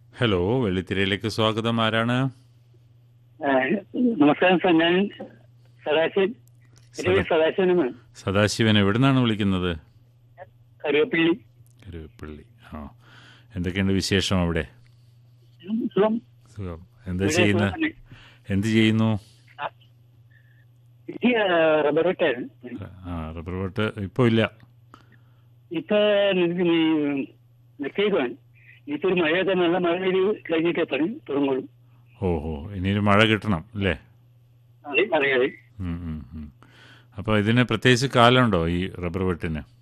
Hello വെള്ളിത്തിരയിലേക്ക് സ്വാഗതം ആരാണ് ആ, നമസ്കാരം സാർ ഞാൻ സദാശിവൻ സദാ- സദാശിവനാണ് സദാശിവൻ എവിടെ നിന്നാണ് വിളിക്കുന്നത് കരുവപ്പള്ളി കരുവപ്പള്ളി ആ എന്തൊക്കെയുണ്ട് വിശേഷം അവിടെ സുഖം സുഖം എന്താ ഇവിടെ ചെയ്യുന്ന സുഖം തന്നെ. എന്ത് ചെയ്യുന്നു എനിക്ക് ആ, റബ്ബർ വെട്ടായിരുന്നു ആ റബ്ബർ വെട്ട് ഇപ്പോൾ ഇല്ല ഇപ്പൊ നിർത്തിയേക്കുവാണ് ഇനിയിപ്പോ ഒരു മഴയൊക്കെ നല്ല മഴ പെയ്ത് കഴിഞ്ഞിട്ടേ പണി തുടങ്ങുള്ളൂ ഓഹോ ഇനിയൊരു മഴ കിട്ടണം അല്ലേ അതെ അറിയാതെ അപ്പോൾ ഇതിന് പ്രത്യേകിച്ച് കാലമുണ്ടോ ഈ റബ്ബർ വെട്ടിന്